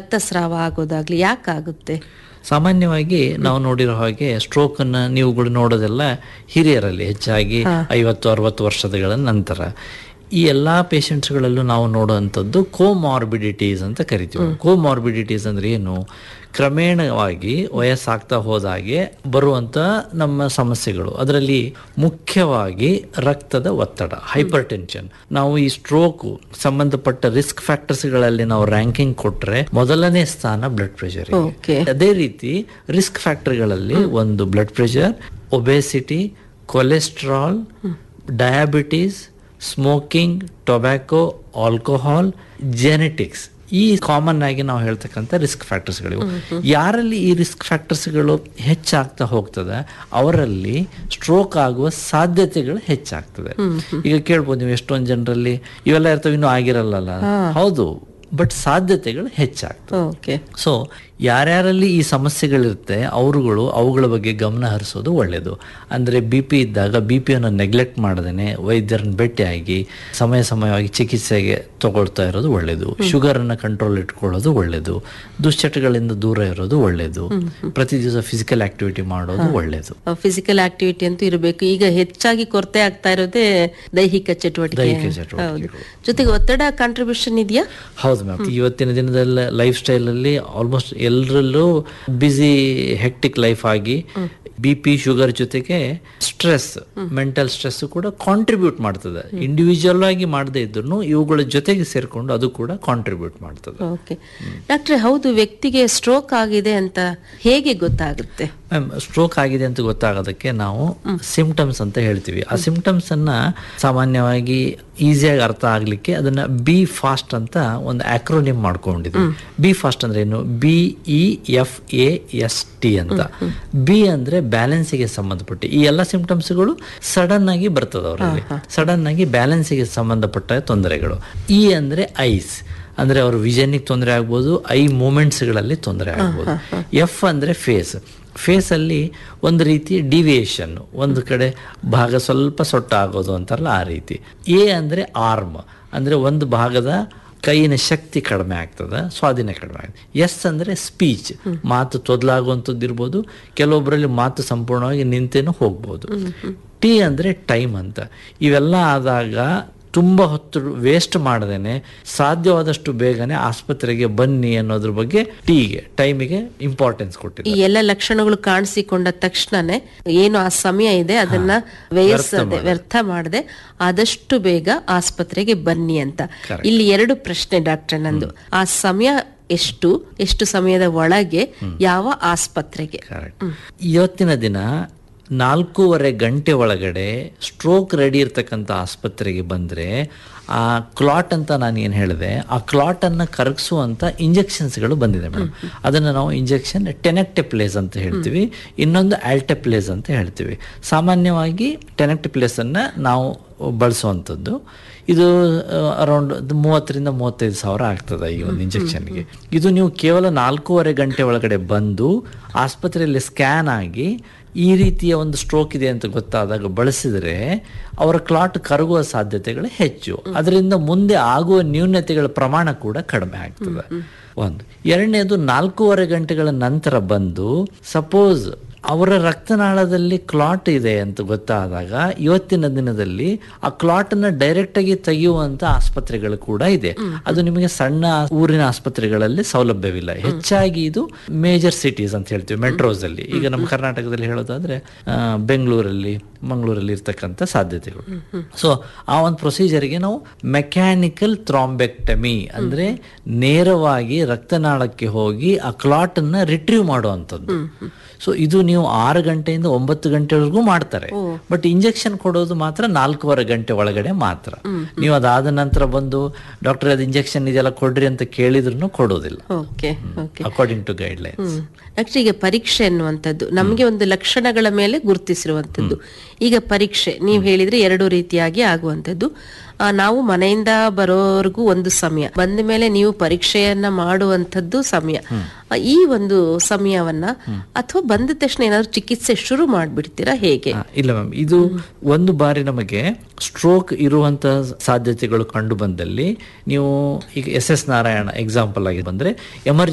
ರಕ್ತಸ್ರಾವ ಆಗೋದಾಗ್ಲಿ ಯಾಕಾಗುತ್ತೆ ಸಾಮಾನ್ಯವಾಗಿ ನಾವು ನೋಡಿರೋ ಹಾಗೆ ಸ್ಟ್ರೋಕ್ ಅನ್ನ ನೀವುಗಳು ನೋಡೋದೆಲ್ಲ ಹಿರಿಯರಲ್ಲಿ ಹೆಚ್ಚಾಗಿ ಐವತ್ತು ಅರವತ್ತು ವರ್ಷಗಳ ನಂತರ ಈ ಎಲ್ಲ ಪೇಷಂಟ್ಸ್ಗಳಲ್ಲೂ ನಾವು ನೋಡುವಂಥದ್ದು ಕೋಮಾರ್ಬಿಡಿಟೀಸ್ ಅಂತ ಕರಿತೀವಿ ಕೋಮಾರ್ಬಿಡಿಟೀಸ್ ಅಂದ್ರೆ ಏನು ಕ್ರಮೇಣವಾಗಿ ವಯಸ್ಸಾಗ್ತಾ ಹೋದಾಗೆ ಬರುವಂಥ ನಮ್ಮ ಸಮಸ್ಯೆಗಳು ಅದರಲ್ಲಿ ಮುಖ್ಯವಾಗಿ ರಕ್ತದ ಒತ್ತಡ ಹೈಪರ್ ಟೆನ್ಷನ್ ನಾವು ಈ ಸ್ಟ್ರೋಕ್ ಸಂಬಂಧಪಟ್ಟ ರಿಸ್ಕ್ ಫ್ಯಾಕ್ಟರ್ಸ್ಗಳಲ್ಲಿ ನಾವು ರ್ಯಾಂಕಿಂಗ್ ಕೊಟ್ರೆ ಮೊದಲನೇ ಸ್ಥಾನ ಬ್ಲಡ್ ಪ್ರೆಷರ್ ಓಕೆ ಅದೇ ರೀತಿ ರಿಸ್ಕ್ ಫ್ಯಾಕ್ಟರ್ಗಳಲ್ಲಿ ಒಂದು blood pressure obesity cholesterol diabetes smoking tobacco alcohol genetics ಈ ಕಾಮನ್ ಆಗಿ ನಾವು ಹೇಳ್ತಕ್ಕಂಥ ರಿಸ್ಕ್ ಫ್ಯಾಕ್ಟರ್ಸ್ಗಳಿವು ಯಾರಲ್ಲಿ ಈ ರಿಸ್ಕ್ ಫ್ಯಾಕ್ಟರ್ಸ್ಗಳು ಹೆಚ್ಚಾಗ್ತಾ ಹೋಗ್ತದೆ ಅವರಲ್ಲಿ ಸ್ಟ್ರೋಕ್ ಆಗುವ ಸಾಧ್ಯತೆಗಳು ಹೆಚ್ಚಾಗ್ತದೆ ಈಗ ಕೇಳ್ಬೋದು ನೀವು ಎಷ್ಟೊಂದು ಜನರಲ್ಲಿ ಇವೆಲ್ಲ ಇರ್ತವೆ ಇನ್ನೂ ಆಗಿರಲ್ಲ ಹೌದು ಬಟ್ ಸಾಧ್ಯತೆಗಳು ಹೆಚ್ಚಾಗ್ತದೆ ಓಕೆ ಸೊ ಯಾರ್ಯಾರಲ್ಲಿ ಈ ಸಮಸ್ಯೆಗಳಿರುತ್ತೆ ಅವರುಗಳು ಅವುಗಳ ಬಗ್ಗೆ ಗಮನ ಹರಿಸೋದು ಒಳ್ಳೆಯದು ಅಂದರೆ ಬಿ ಪಿ ಇದ್ದಾಗ ಬಿ ಪಿಯನ್ನು ನೆಗ್ಲೆಕ್ಟ್ ಮಾಡದೇನೆ ವೈದ್ಯರನ್ನ ಭೇಟಿಯಾಗಿ ಸಮಯ ಸಮಯವಾಗಿ ಚಿಕಿತ್ಸೆಗೆ ತಗೊಳ್ತಾ ಇರೋದು ಒಳ್ಳೆಯದು ಶುಗರನ್ನು ಕಂಟ್ರೋಲ್ ಇಟ್ಕೊಳ್ಳೋದು ಒಳ್ಳೆಯದು ದುಶ್ಚಟಗಳಿಂದ ದೂರ ಇರೋದು ಒಳ್ಳೆಯದು ಪ್ರತಿ ದಿವಸ ಫಿಸಿಕಲ್ ಆಕ್ಟಿವಿಟಿ ಮಾಡೋದು ಒಳ್ಳೆಯದು ಫಿಸಿಕಲ್ ಆಕ್ಟಿವಿಟಿ ಅಂತೂ ಇರಬೇಕು ಈಗ ಹೆಚ್ಚಾಗಿ ಕೊರತೆ ಆಗ್ತಾ ಇರೋದೇ ದೈಹಿಕ ಚಟುವಟಿಕೆ ದೈಹಿಕ ಹೌದು ಚಟುವಟಿಕೆಗಳು. ಜೊತೆಗೆ ಒತ್ತಡ ಕಾಂಟ್ರಿಬ್ಯೂಷನ್ ಇದೆಯಾ ಹೌದು ಮ್ಯಾಮ್ ಇವತ್ತಿನ ದಿನದಲ್ಲಿ ಲೈಫ್ ಸ್ಟೈಲಲ್ಲಿ ಆಲ್ಮೋಸ್ಟ್ ಎಲ್ಲರಲ್ಲೂ ಬ್ಯುಸಿ ಹೆಕ್ಟಿಕ್ ಲೈಫ್ ಆಗಿ ಬಿ ಪಿ ಶುಗರ್ ಜೊತೆಗೆ ಸ್ಟ್ರೆಸ್ ಮೆಂಟಲ್ ಸ್ಟ್ರೆಸ್ ಕೂಡ ಕಾಂಟ್ರಿಬ್ಯೂಟ್ ಮಾಡ್ತದೆ ಇಂಡಿವಿಜುವಲ್ ಆಗಿ ಮಾಡದೇ ಇದ್ರು ಇವುಗಳ ಜೊತೆಗೆ ಸೇರ್ಕೊಂಡು ಅದು ಕೂಡ ಕಾಂಟ್ರಿಬ್ಯೂಟ್ ಮಾಡ್ತದೆ ಓಕೆ ಡಾಕ್ಟ್ರೆ ಹೌದು ವ್ಯಕ್ತಿಗೆ ಸ್ಟ್ರೋಕ್ ಆಗಿದೆ ಅಂತ ಹೇಗೆ ಗೊತ್ತಾಗುತ್ತೆ ಮ್ಯಾಮ್ ಸ್ಟ್ರೋಕ್ ಆಗಿದೆ ಅಂತ ಗೊತ್ತಾಗೋದಕ್ಕೆ ನಾವು ಸಿಂಪ್ಟಮ್ಸ್ ಅಂತ ಹೇಳ್ತೀವಿ ಆ ಸಿಂಪ್ಟಮ್ಸ್ ಅನ್ನ ಸಾಮಾನ್ಯವಾಗಿ ಈಸಿಯಾಗಿ ಅರ್ಥ ಆಗ್ಲಿಕ್ಕೆ ಅದನ್ನ ಬಿ ಫಾಸ್ಟ್ ಅಂತ ಒಂದು ಆಕ್ರೋನಿಮ್ ಮಾಡ್ಕೊಂಡಿದ್ವಿ ಬಿ ಫಾಸ್ಟ್ ಅಂದ್ರೆ ಏನು B E F A S T ಅಂತ ಬಿ ಅಂದ್ರೆ ಬ್ಯಾಲೆನ್ಸಿಗೆ ಸಂಬಂಧಪಟ್ಟ ಈ ಎಲ್ಲ ಸಿಂಪ್ಟಮ್ಸ್ಗಳು ಸಡನ್ ಆಗಿ ಬರ್ತದೆ ಅವರಲ್ಲಿ ಸಡನ್ ಆಗಿ ಬ್ಯಾಲೆನ್ಸಿಗೆ ಸಂಬಂಧಪಟ್ಟ ತೊಂದರೆಗಳು ಇ ಅಂದ್ರೆ ಐಸ್ ಅಂದ್ರೆ ಅವ್ರ ವಿಷನ್ಗೆ ತೊಂದರೆ ಆಗ್ಬೋದು ಐ ಮೂಮೆಂಟ್ಸ್ಗಳಲ್ಲಿ ತೊಂದರೆ ಆಗ್ಬೋದು ಎಫ್ ಅಂದ್ರೆ ಫೇಸ್ ಫೇಸಲ್ಲಿ ಒಂದು ರೀತಿ ಡಿವಿಯೇಷನ್ ಒಂದು ಕಡೆ ಭಾಗ ಸ್ವಲ್ಪ ಸೊಟ್ಟ ಆಗೋದು ಅಂತಾರಲ್ಲ ಆ ರೀತಿ ಎ ಅಂದರೆ ಆರ್ಮ್ ಅಂದರೆ ಒಂದು ಭಾಗದ ಕೈಯಿನ ಶಕ್ತಿ ಕಡಿಮೆ ಆಗ್ತದೆ ಸ್ವಾಧೀನ ಕಡಿಮೆ ಆಗ್ತದೆ ಎಸ್ ಅಂದರೆ ಸ್ಪೀಚ್ ಮಾತು ತೊದಲಾಗುವಂಥದ್ದು ಇರ್ಬೋದು ಕೆಲವೊಬ್ಬರಲ್ಲಿ ಮಾತು ಸಂಪೂರ್ಣವಾಗಿ ನಿಂತೇನು ಹೋಗ್ಬೋದು ಟಿ ಅಂದರೆ ಟೈಮ್ ಅಂತ ಇವೆಲ್ಲ ಆದಾಗ ತುಂಬ ಹೊತ್ತು ವೇಸ್ಟ್ ಮಾಡದೇನೆ ಸಾಧ್ಯವಾದಷ್ಟು ಬೇಗನೆ ಆಸ್ಪತ್ರೆಗೆ ಬನ್ನಿ ಅನ್ನೋದ್ರ ಬಗ್ಗೆ ಟೀಗೆ ಟೈಮಿಗೆ ಇಂಪಾರ್ಟೆನ್ಸ್ ಕೊಟ್ಟಿದ್ದಾರೆ ಈ ಎಲ್ಲ ಲಕ್ಷಣಗಳು ಕಾಣಿಸಿಕೊಂಡ ತಕ್ಷಣನೇ ಏನು ಆ ಸಮಯ ಇದೆ ಅದನ್ನ ವ್ಯಯಿಸದೆ ವ್ಯರ್ಥ ಮಾಡದೆ ಆದಷ್ಟು ಬೇಗ ಆಸ್ಪತ್ರೆಗೆ ಬನ್ನಿ ಅಂತ ಇಲ್ಲಿ ಎರಡು ಪ್ರಶ್ನೆ ಡಾಕ್ಟರ್ ನಂದು ಆ ಸಮಯ ಎಷ್ಟು ಎಷ್ಟು ಸಮಯದ ಒಳಗೆ ಯಾವ ಆಸ್ಪತ್ರೆಗೆ ಕರೆಕ್ಟ್ ಇವತ್ತಿನ ದಿನ ನಾಲ್ಕೂವರೆ ಗಂಟೆ ಒಳಗಡೆ ಸ್ಟ್ರೋಕ್ ರೆಡಿ ಇರ್ತಕ್ಕಂಥ ಆಸ್ಪತ್ರೆಗೆ ಬಂದರೆ ಆ ಕ್ಲಾಟ್ ಅಂತ ನಾನು ಏನು ಹೇಳಿದೆ ಆ ಕ್ಲಾಟನ್ನು ಕರಗಿಸುವಂಥ ಇಂಜೆಕ್ಷನ್ಸ್ಗಳು ಬಂದಿದೆ ಮೇಡಮ್ ಅದನ್ನು ನಾವು ಇಂಜೆಕ್ಷನ್ ಟೆನೆಕ್ಟೆಪ್ಲೇಸ್ ಅಂತ ಹೇಳ್ತೀವಿ ಇನ್ನೊಂದು ಆಲ್ಟೆಪ್ಲೇಸ್ ಅಂತ ಹೇಳ್ತೀವಿ ಸಾಮಾನ್ಯವಾಗಿ ಟೆನೆಕ್ಟೆಪ್ಲೇಸನ್ನು ನಾವು ಬಳಸುವಂಥದ್ದು ಇದು ಅರೌಂಡ್ ಮೂವತ್ತರಿಂದ ಮೂವತ್ತೈದು ಸಾವಿರ ಆಗ್ತದೆ ಈ ಒಂದು ಇಂಜೆಕ್ಷನ್ಗೆ ಇದು ನೀವು ಕೇವಲ ನಾಲ್ಕೂವರೆ ಗಂಟೆ ಒಳಗಡೆ ಬಂದು ಆಸ್ಪತ್ರೆಯಲ್ಲಿ ಸ್ಕ್ಯಾನ್ ಆಗಿ ಈ ರೀತಿಯ ಒಂದು ಸ್ಟ್ರೋಕ್ ಇದೆ ಅಂತ ಗೊತ್ತಾದಾಗ ಬಳಸಿದರೆ ಅವರ ಕ್ಲಾಟ್ ಕರಗುವ ಸಾಧ್ಯತೆಗಳು ಹೆಚ್ಚು ಅದರಿಂದ ಮುಂದೆ ಆಗುವ ನ್ಯೂನತೆಗಳ ಪ್ರಮಾಣ ಕೂಡ ಕಡಿಮೆ ಆಗ್ತದೆ ಒಂದು ಎರಡನೇದು ನಾಲ್ಕೂವರೆ ಗಂಟೆಗಳ ನಂತರ ಬಂದು ಸಪೋಸ್ ಅವರ ರಕ್ತನಾಳದಲ್ಲಿ ಕ್ಲಾಟ್ ಇದೆ ಅಂತ ಗೊತ್ತಾದಾಗ ಇವತ್ತಿನ ದಿನದಲ್ಲಿ ಆ ಕ್ಲಾಟ್ ಅನ್ನ ಡೈರೆಕ್ಟ್ ಆಗಿ ತೆಗೆಯುವಂತ ಆಸ್ಪತ್ರೆಗಳು ಕೂಡ ಇದೆ ಅದು ನಿಮಗೆ ಸಣ್ಣ ಊರಿನ ಆಸ್ಪತ್ರೆಗಳಲ್ಲಿ ಸೌಲಭ್ಯವಿಲ್ಲ ಹೆಚ್ಚಾಗಿ ಇದು ಮೇಜರ್ ಸಿಟೀಸ್ ಅಂತ ಹೇಳ್ತೀವಿ ಮೆಟ್ರೋಸ್ ಅಲ್ಲಿ ಈಗ ನಮ್ಮ ಕರ್ನಾಟಕದಲ್ಲಿ ಹೇಳೋದಾದ್ರೆ ಆ, ಬೆಂಗಳೂರಲ್ಲಿ ಮಂಗಳೂರಲ್ಲಿ ಇರ್ತಕ್ಕಂಥ ಸಾಧ್ಯತೆಗಳು ಸೊ ಆ ಒಂದು ಪ್ರೊಸೀಜರ್ಗೆ ನಾವು ಮೆಕ್ಯಾನಿಕಲ್ ಥ್ರಾಂಬೆಕ್ಟಮಿ ಅಂದ್ರೆ ನೇರವಾಗಿ ರಕ್ತನಾಳಕ್ಕೆ ಹೋಗಿ ಆ ಕ್ಲಾಟ್ ಅನ್ನ ರಿಟ್ರೀವ್ ಮಾಡುವಂಥದ್ದು ಸೊ ಇದು ನೀವು ಆರು ಗಂಟೆಯಿಂದ ಒಂಬತ್ತು ಗಂಟೆವರೆಗೂ ಮಾಡ್ತಾರೆ ಬಟ್ ಇಂಜೆಕ್ಷನ್ ಕೊಡೋದು ಮಾತ್ರ ನಾಲ್ಕೂವರೆ ಗಂಟೆ ಒಳಗಡೆ ಮಾತ್ರ ನೀವು ಅದಾದ ನಂತರ ಬಂದು ಡಾಕ್ಟರ್ ಅದು ಇಂಜೆಕ್ಷನ್ ಇದೆಲ್ಲ ಕೊಡ್ರಿ ಅಂತ ಕೇಳಿದ್ರು ಕೊಡೋದಿಲ್ಲ okay okay according to guidelines doctor ಈಗ ಪರೀಕ್ಷೆ ಅನ್ನುವಂಥದ್ದು ನಮಗೆ ಒಂದು ಲಕ್ಷಣಗಳ ಮೇಲೆ ಗುರುತಿಸಿರುವಂಥದ್ದು ಈಗ ಪರೀಕ್ಷೆ ನೀವು ಹೇಳಿದ್ರೆ ಎರಡು ರೀತಿಯಾಗಿ ಆಗುವಂಥದ್ದು ಆ, ನಾವು ಮನೆಯಿಂದ ಬರೋವರೆಗೂ ಒಂದು ಸಮಯ ಬಂದ ಮೇಲೆ ನೀವು ಪರೀಕ್ಷೆಯನ್ನ ಮಾಡುವಂಥದ್ದು ಸಮಯ ಆ, ಈ ಒಂದು ಸಮಯವನ್ನ ಅಥವಾ ಬಂದ ತಕ್ಷಣ ಏನಾದ್ರು ಚಿಕಿತ್ಸೆ ಶುರು ಮಾಡ್ಬಿಡ್ತೀರಾ ಹೇಗೆ ಆ, ಇಲ್ಲ ಮ್ಯಾಮ್ ಇದು ಒಂದು ಬಾರಿ ನಮಗೆ ಸ್ಟ್ರೋಕ್ ಇರುವಂತ ಸಾಧ್ಯತೆಗಳು ಕಂಡು ಬಂದಲ್ಲಿ ನೀವು ಈಗ ಎಸ್ ಎಸ್ ನಾರಾಯಣ ಎಕ್ಸಾಂಪಲ್ ಆಗಿ ಬಂದ್ರೆ ಎಮರ್ಜೆನ್ಸಿ